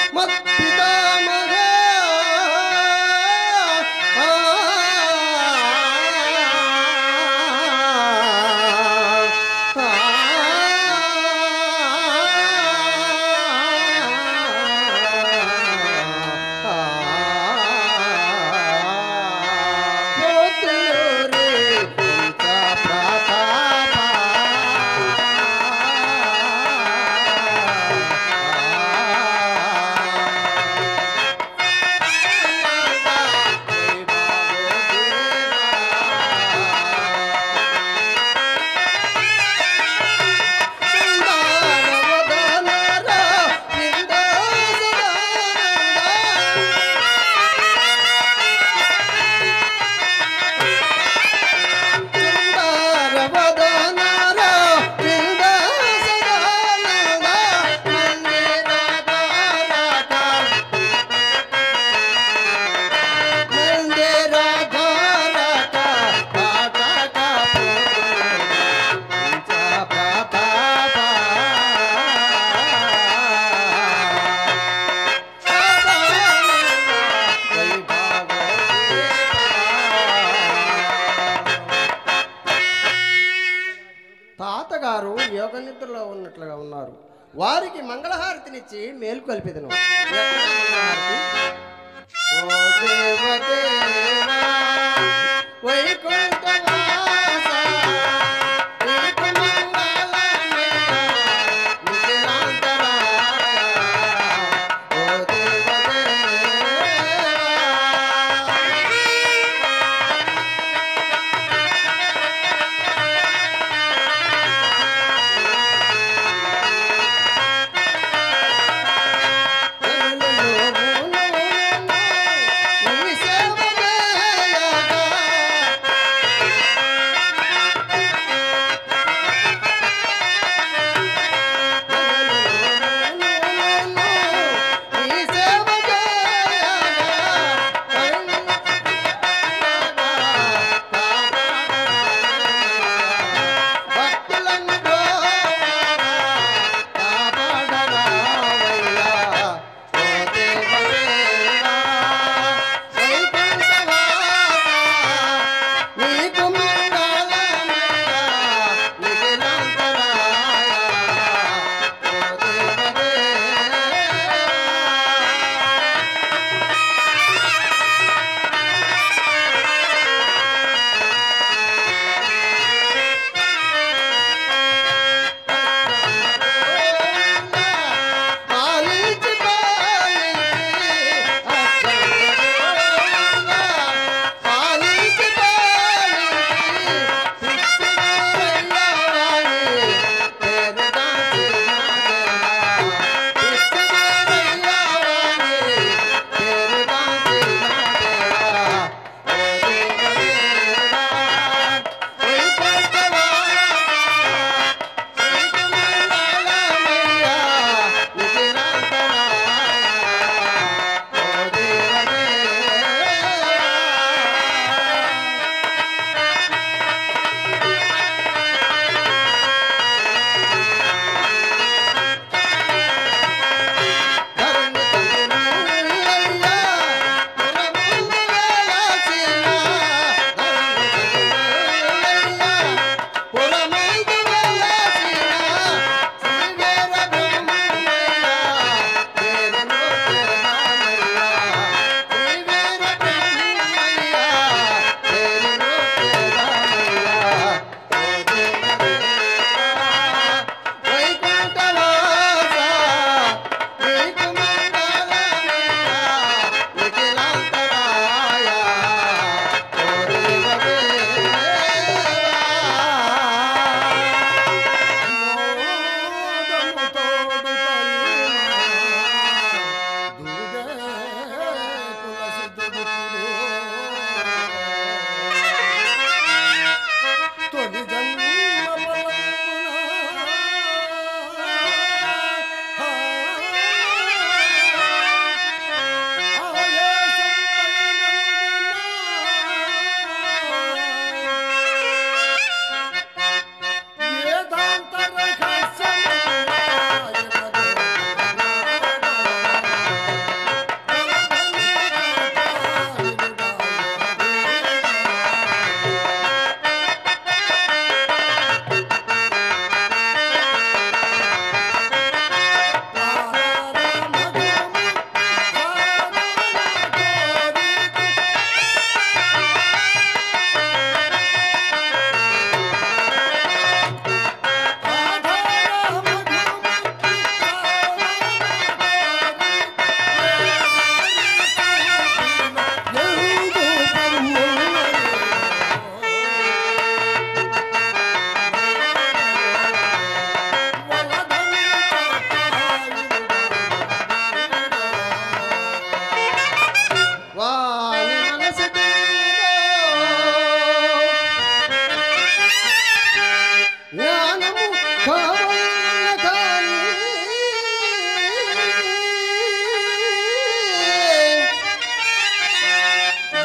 మత్పితామహ తాతగారు యోగ నిద్రలో ఉన్నట్లుగా ఉన్నారు వారికి మంగళహారతినిచ్చి మేలు కల్పిదను ఎక్కడ మంగళహారతి? ఓ దేవదేవా, వైకుంఠవాస, నీకు మంగళమయ్యా, నిఖిలాంతరాయ. ఓ దేవదేవా. నీ సేవ చేయగా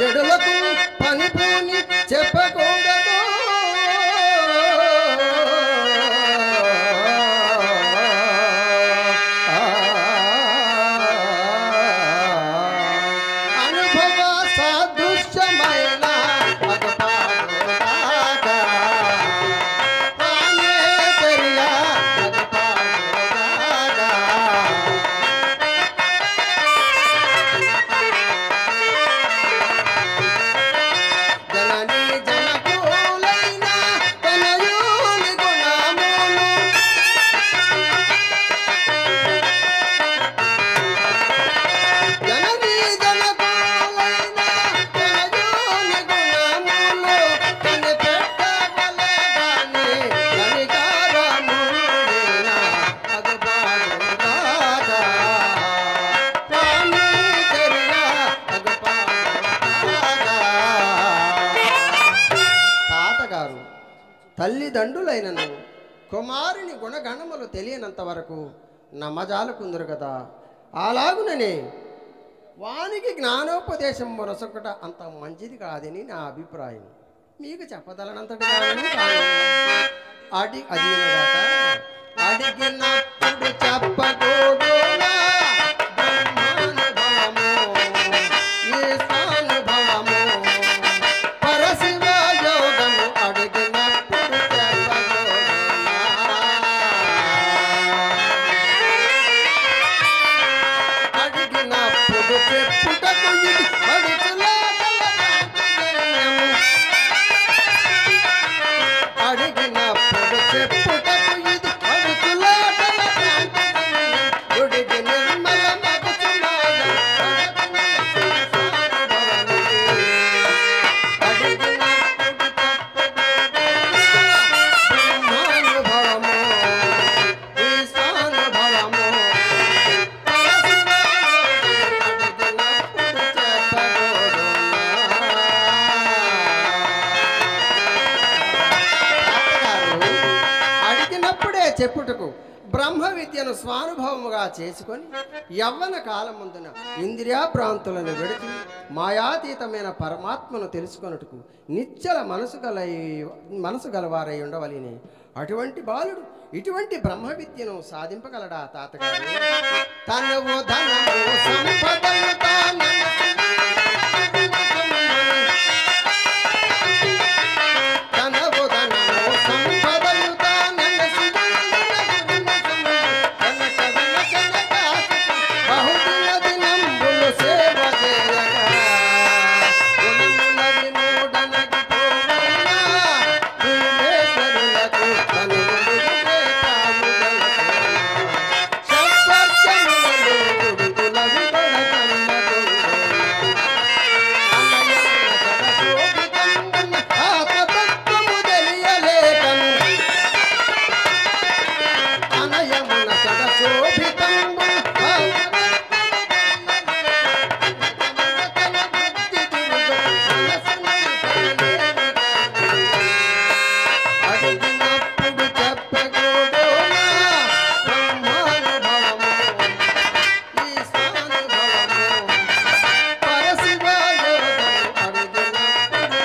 చెడులకు పనిపోని చెప్పకూడదు అనుభవ సాదృశ్యమైన అగపాడుగాక. తానే తెలియ అగపాడుగాక. జనని జనకులైన తనయుని గుణములు జనని జనకులైన తనయుని గుణములు కనిపెట్టవలె గాని కనికరముడిన అగపాడుగాక. స్వామి తెరియ అగపాడుగాక. తాతగారు తల్లిదండ్రులైనను కుమారుని గుణగణములు తెలియనంత వరకు నమ్మజాలకుందరు కదా అలాగుననే వానికి జ్ఞానోపదేశం మొరసొకట అంత మంచిది కాదని నా అభిప్రాయం మీకు చెప్పదలనంతటి దానిని కాను. అడి అడిగినగాక అడిగినప్పుడు చెప్పకూడునా బ్రహ్మానుభవము, ఈశానుభవము, పరశివ యోగము అడిగినప్పుడు చెప్పకూడునా అడిగినప్పుడు చెప్పుటకు ఇది అడుగులాటల సాంప్రదాయము. అడిగినప్పుడు చెప్పుటకు ఇది అడుగులాటల సాంప్రదాయము. గుడికి నిర్మల మగుచున్నాడు. అడిగినప్పుడు బ్రహ్మానుభవము, ఈశానుభవము, అడిగినప్పుడే చెప్పుటకు బ్రహ్మ విద్యను స్వానుభవముగా చేసుకొని యవ్వన కాలమందున ఇంద్రియా ప్రాంతులను విడిచి మాయాతీతమైన పరమాత్మను తెలుసుకొనుటకు నిశ్చల మనసు గల మనసు గలవారై ఉండవలని అటువంటి బాలుడు ఇటువంటి బ్రహ్మ విద్యను సాధింపగలడా తాతగారు తనవు ధనము సంపదలు తానెనసి తనవు ధనము సంపదలు తానెనసి కనక వినచన కాసి బహుదిన దినంబులు సేవ చేయగా గుణముల వినూడనగి పోవైనా భూమేశ్వరులకు తనువులుగే తాముగలకు. శబ్దర్జనులలో గుడుగుల విబడ కన్నగొండు. అన్నయమున సదశోభితంబున ఆత్మతత్వము తెలియలేకను. అనయమున సదశోభితంబున అడిగినప్పుడు చెప్పకూడోనా బ్రహ్మానుభవము ఈశానుభవము పరశివయోగము అడిగినప్పుడు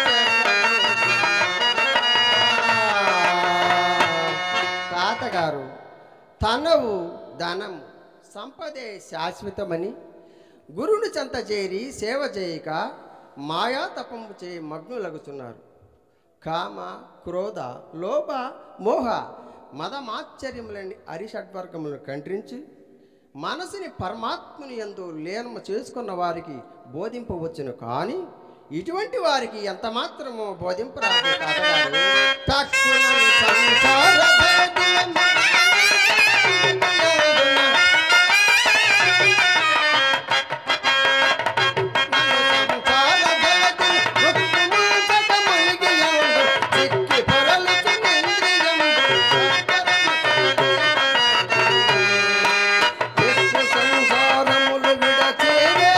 చెప్పకూడోనా. తాతగారు తనవు ధనం సంపదే శాశ్వతమని గురుని చెంత చేరి సేవ చేయక మాయా తపము చే మగ్నులగుతున్నారు కామ క్రోధ లోభ మోహ మదమాశ్చర్యములని అరిషడ్వర్గములను ఖండ్రించి మనసుని పరమాత్ముని యందు లీనము చేసుకున్న వారికి బోధింపవచ్చును కానీ ఇటువంటి వారికి ఎంత మాత్రమో బోధింపరాదు తాతగారు తక్షణ సంసార భేదియము సంసారములు విడచేరే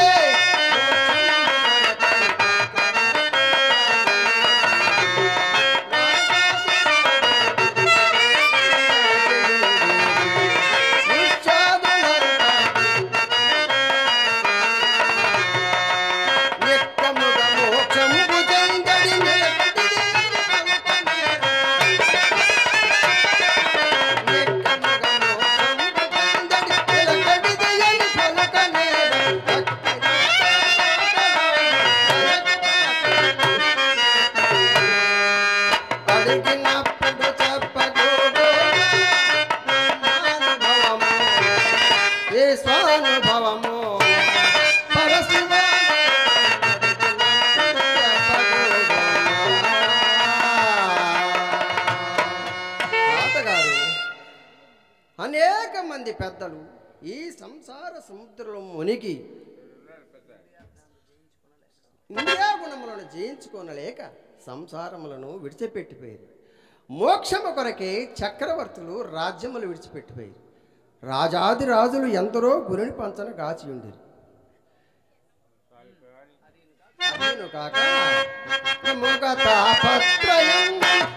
పెద్దలు ఈ సంసార సముద్రంలో మునిగి ఇంద్రియా గుణములను జయించుకోనలేక సంసారములను విడిచిపెట్టిపోయారు మోక్షము కొరకే చక్రవర్తులు రాజ్యములు విడిచిపెట్టిపోయారు రాజాది రాజులు ఎందరో గురిని పంచన కాచి ఉండిరి అదేను కాక ముగ తాపత్రయం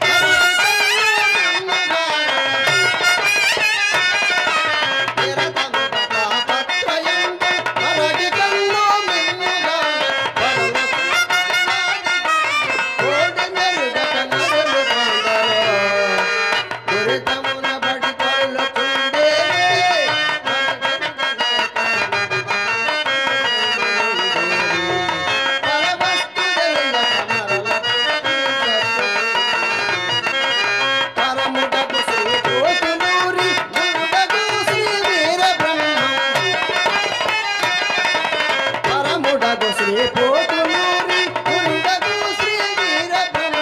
పరముటకు శ్రీ కోతులూరి మురుగకు శ్రీ వీరబ్రహ్మ పరముడగు శ్రీ పోతులూరి ఉండగు శ్రీ వీరబ్రహ్మ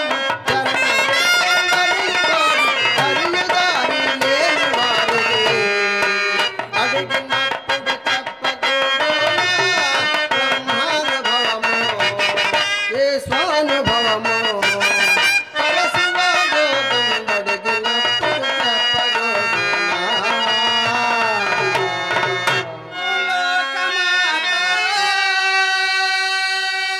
హరియుదారి లేని వారిని అడిగినప్పుడు చెప్పకూడదా బ్రహ్మానుభవము ఏ స్వానుభవము పరశివయోగం అడిగినప్పుడు చెప్పకూడదా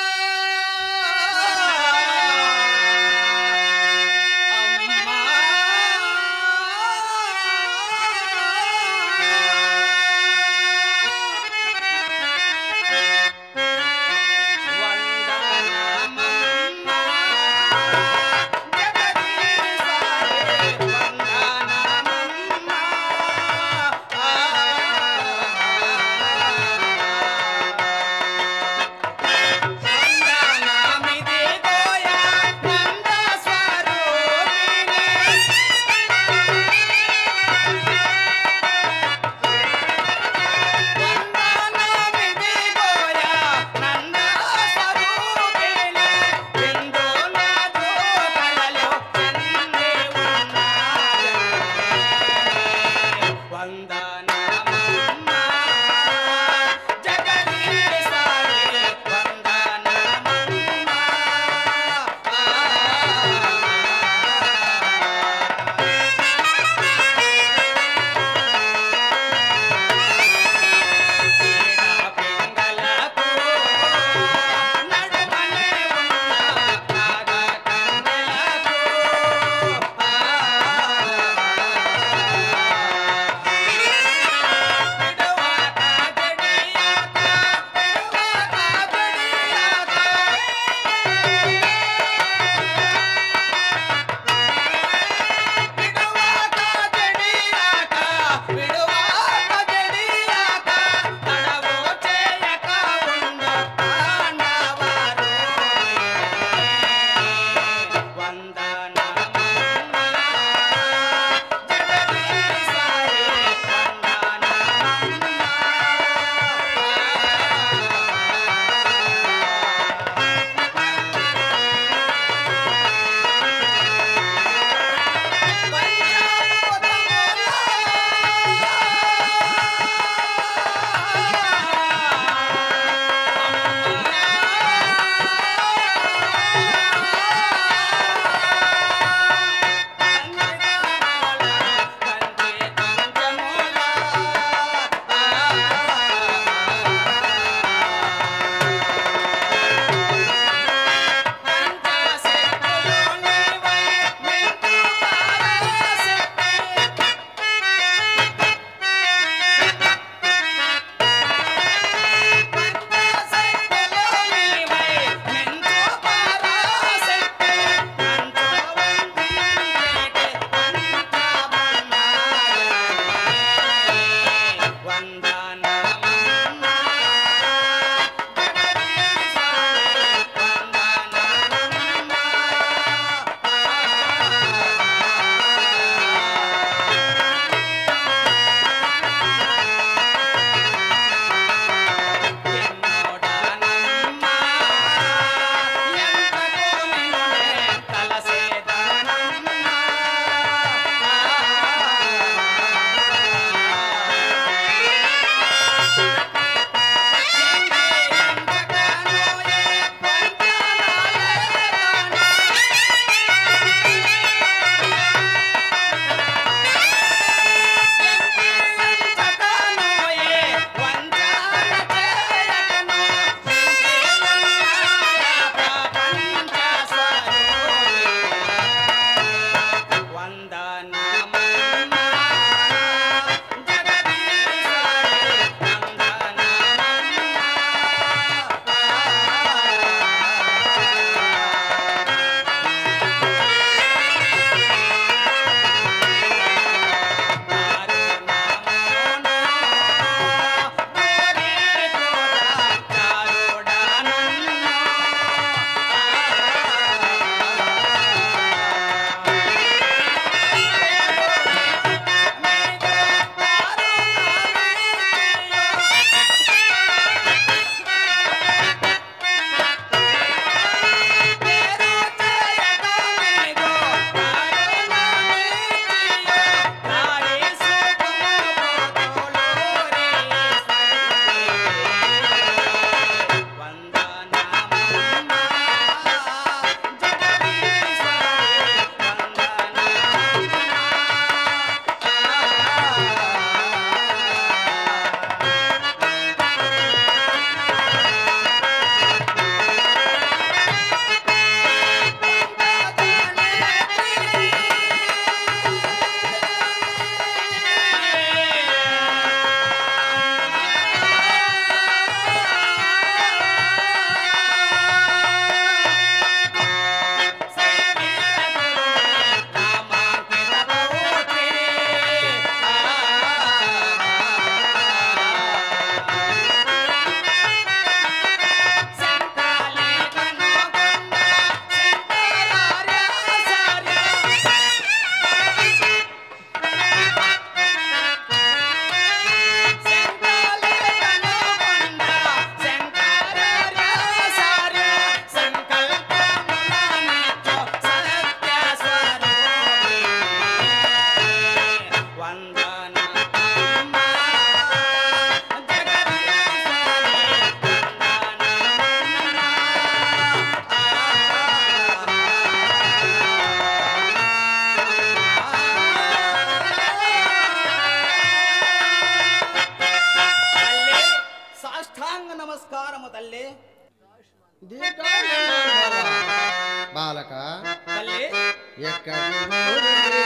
సాష్టాంగ నమస్కారము తల్లి దీర్ఘాయుష్మాన్ భవ. బాలక తల్లి ఎక్కడి ఊరిది?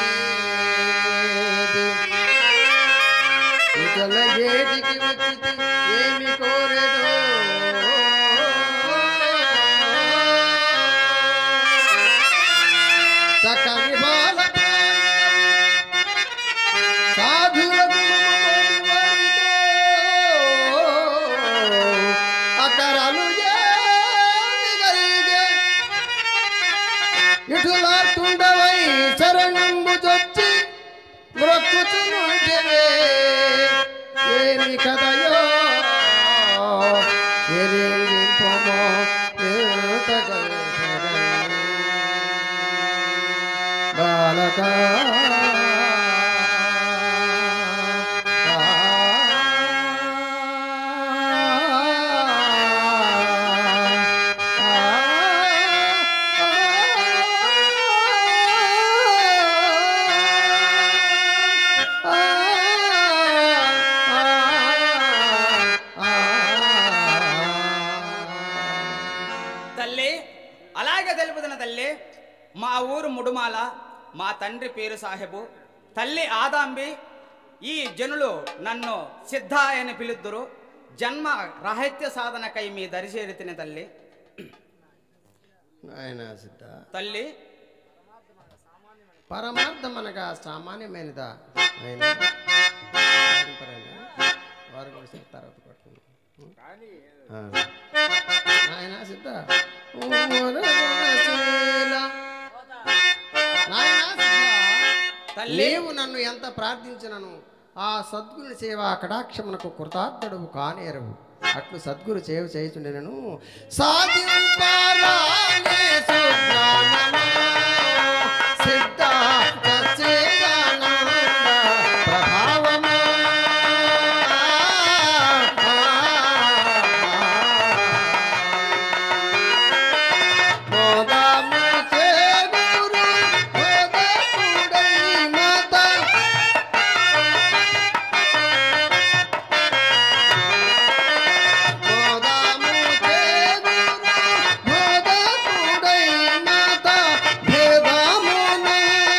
ఇతల ఏటికి వచ్చితి ఏమి కోరెదో చక్కని బాలక సాధులకు మమతోటి వారితో అకరాలు ఏమి కలిగే ఇటులాటుండవై శరణంబు చొచ్చి మొక్కుచునుంటివే ఏమి కథయో ఎరింగింపమో బాలక తల్లి అలాగే తెలుపుతున్న తల్లి మా ఊరు ముడుమాల మా తండ్రి పేరు సాహెబు తల్లి ఆదాంబి ఈ జనులు నన్ను సిద్ధ అని పిలుద్దురు జన్మ రహత్య సాధనకై మీ దరిచేరితిని తల్లి ఆయన సిద్ధ తల్లి పరమార్థం అనగా సామాన్యమైనదా ఆయన వారు కూడా చెప్తారు అది పట్టుకుని. ఆ. నాయనా సిద్ధ నాయనా సిద్ధ తల్లి లేవు నన్ను ఎంత ప్రార్థించినను ఆ సద్గురు సేవ కటాక్షమునకు కృతార్థుడు కానేరవు అట్లు సద్గురు సేవ చేయుచుండెనను సాధింపారానే సుజ్ఞానము సిద్ధ సచ్చిదానంద ప్రభావము మోదము చేగురు మోదకుడై మాత మోదము చేగురు మోదకుడై మాత భేదమునే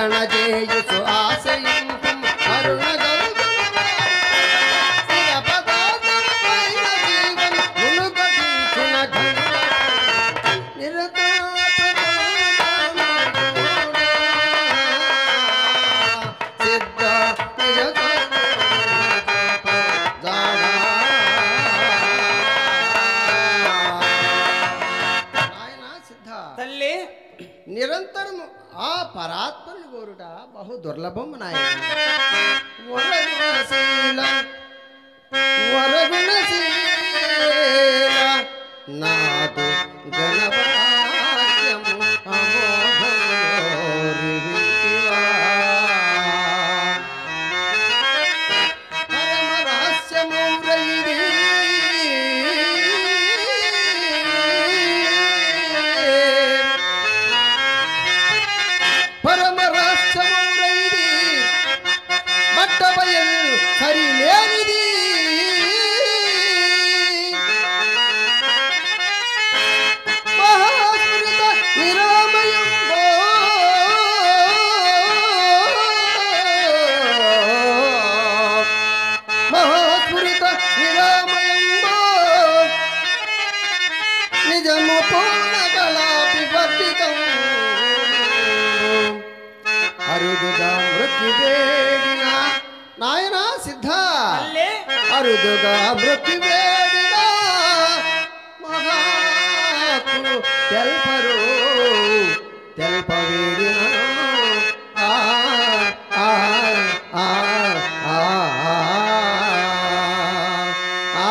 రక్షణ చేయుచు ఆశయింపు కరుణ సిద్ధ తల్లి నిరంతరము ఆ పరాత్మని కోరుట బహు దుర్లభం నాయన వరగుణశీల వరగుణశీల నాదు గణవాక్యము అమోఘమోరివింటివా. పరమ రహస్యమౌరైది పరమ రహస్యమౌరైది మట్టబయల్ సరిలేనిది మహాస్మృత నిరామయంబో మహాస్మృత నిరామయంబో నిజము పూర్ణకలాపి వర్ధితం అరుదుగా మృత్యువేడిన నాయనా సిద్ధ తల్లి అరుదుగా మృత్యువేడిన మహాకు తెల్పరు తెల్పవేడిన ఆ ఆ ఆ ఆ ఆ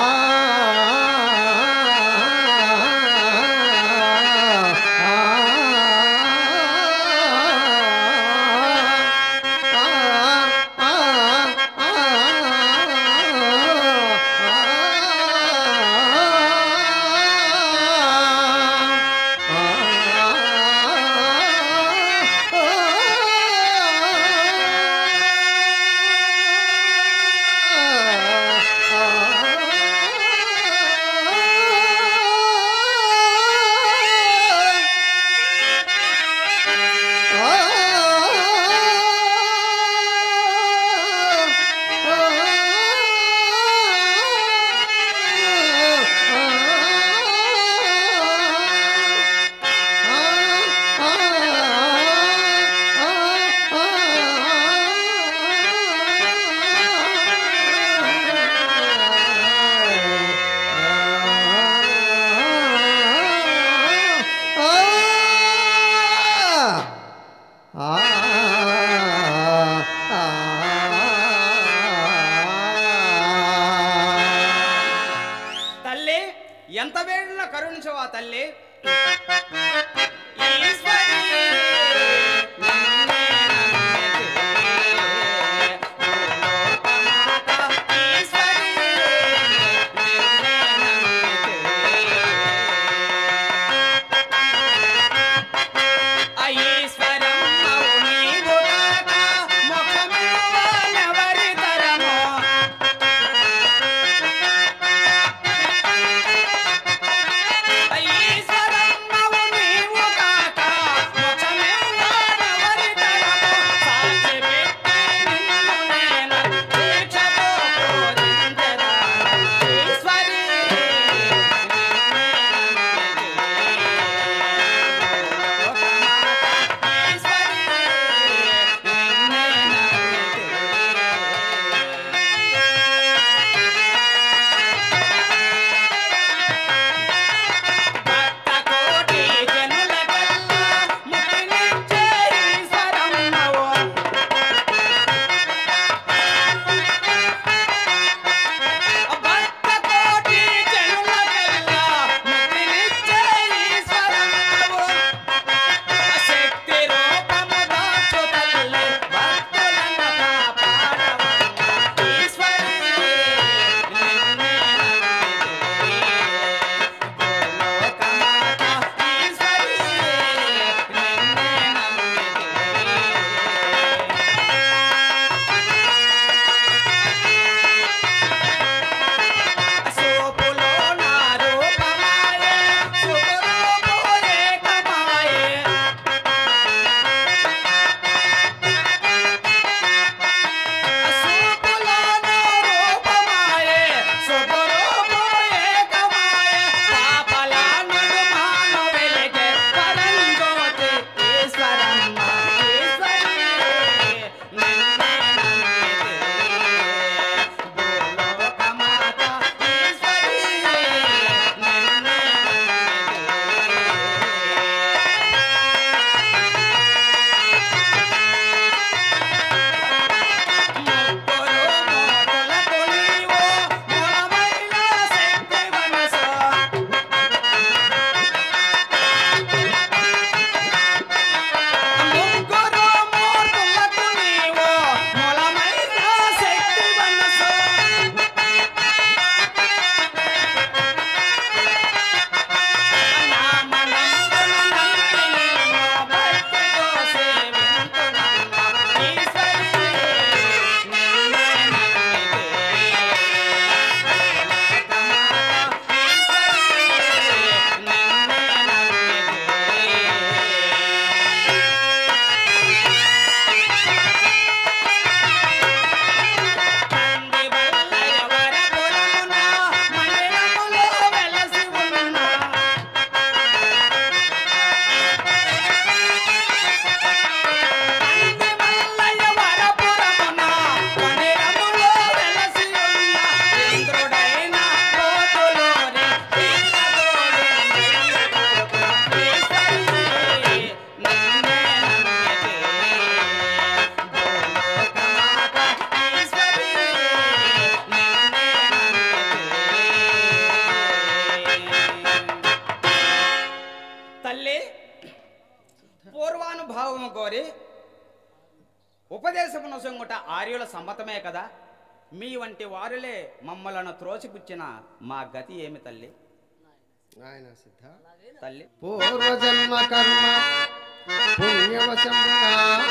పూర్వానుభావము కోరి ఉపదేశమును సొంగుట ఆర్యుల సమ్మతమే కదా మీ వంటి వారులే మమ్మలను త్రోసిపుచ్చిన మా గతి ఏమి తల్లి నాయన సిద్ధ తల్లి పూర్వజన్మ కర్మ పుణ్యవశమునా